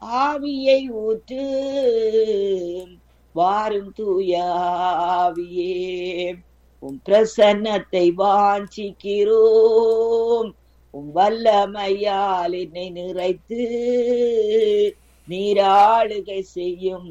ஆவியை ஊற்று வாரும் தூய ஆவியே உம் பிரசன்னத்தை வாஞ்சிக்கிறோம் உம் வல்லமையால் என்னை நிறைத்து நீராளுகை செய்யும்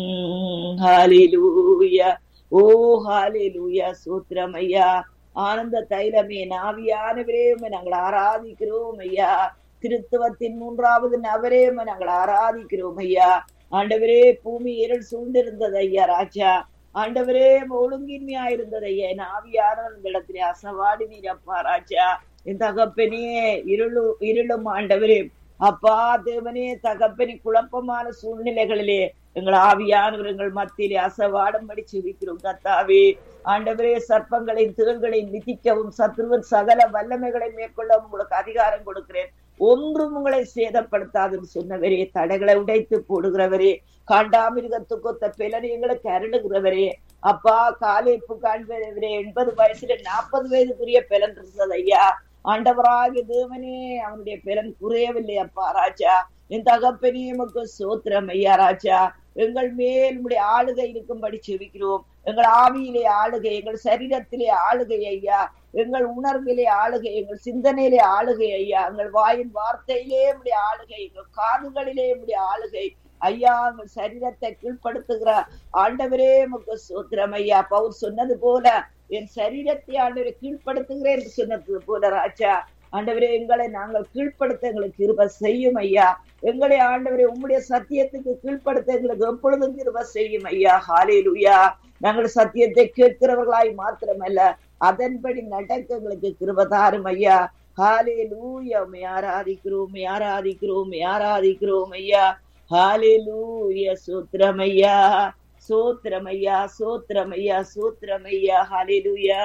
ஹalleluya ஓ ஹalleluya சூத்திரம் ஐயா ஆனந்த தைலமே நாவியானவரே உம்மை நாங்கள் ஆராதிக்கிறோம் ஐயா திருத்துவத்தின் மூன்றாவது நபரே உம்மை நாங்கள் ஆராதிக்கிறோம் ஐயா ஆண்டவரே பூமி இருள் சூழ்ந்திருந்தது ஐயா ராஜா ஆண்டவரே ஒழுங்கின்மையா இருந்தது ஐயா என் ஆவியானவர் இடத்திலே அசவாடி நீரப்பா ராஜா என் தகப்பனே இருளு இருளும் ஆண்டவரே அப்பா தேவனே தகப்பனே குழப்பமான சூழ்நிலைகளிலே எங்கள் ஆவியானவர் எங்கள் மத்தியிலே அசவாடும்படி செவிக்கிறோம் கத்தாவே ஆண்டவரே சர்ப்பங்களையும் தேள்களையும் மிதிக்கவும் சத்ருவன் சகல வல்லமைகளை மேற்கொள்ளவும் உங்களுக்கு அதிகாரம் கொடுக்கிறேன் ஒன்றும் உங்களை சேதப்படுத்தாதுன்னு சொன்னவரே தடைகளை உடைத்து போடுகிறவரே காண்டாமிருகத்துக்கொத்த பிலனை எங்களுக்கு அருளுகிறவரே அப்பா காலைப்பு காண்பவரே எண்பது வயசுல நாற்பது வயதுக்குரிய பிலன் இருந்தது ஐயா ஆண்டவராகிய தேவனே அவனுடைய பிலன் குறையவில்லை அப்பா ராஜா என் தகப்பனே எமக்கு சோத்திரம் ஐயா ராஜா எங்கள் மேல் உடைய ஆளுகை இருக்கும்படி செவிக்கிறோம் எங்கள் ஆவியிலே ஆளுகை எங்கள் சரீரத்திலே ஆளுகை ஐயா எங்கள் உணர்விலே ஆளுகை எங்கள் சிந்தனையிலே ஆளுகை ஐயா எங்கள் வாயின் வார்த்தையிலே உடைய ஆளுகை எங்கள் காதுகளிலே உடைய ஆளுகை ஐயா எங்கள் சரீரத்தை கீழ்ப்படுத்துகிற ஆண்டவரே உமக்கு சோத்திரம் ஐயா பவுல் சொன்னது போல என் சரீரத்தை ஆண்டவரை கீழ்ப்படுத்துகிறேன் என்று சொன்னது போல ராஜா ஆண்டவரே எங்களை நாங்கள் கீழ்ப்படுத்த எங்களுக்கு கிருப செய்யும் ஐயா எங்களை ஆண்டவரே உம்முடைய சத்தியத்துக்கு கீழ்ப்படுத்த எங்களுக்கு எப்பொழுதும் கிருப செய்யும் ஐயா ஹாலேலுயா நாங்கள் சத்தியத்தை கேட்கிறவர்களாய் மாத்திரமல்ல அதன்படி நடக்க எங்களுக்கு கிருபதாரும் ஐயா ஹாலே லூயா உண்மை ஆராதிக்கிறோம் ஆராதிக்கிறோம் ஆராதிக்கிறோம் ஐயா ஹாலே லூயா சூத்திரமையா சோத்திரமையா சோத்திரமையா சோத்திரமையா ஹாலே லூயா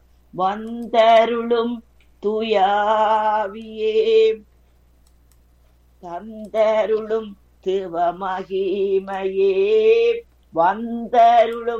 வந்தருளும் தூயாவியே தந்தருளும் திவமகிமையே வந்தருளும்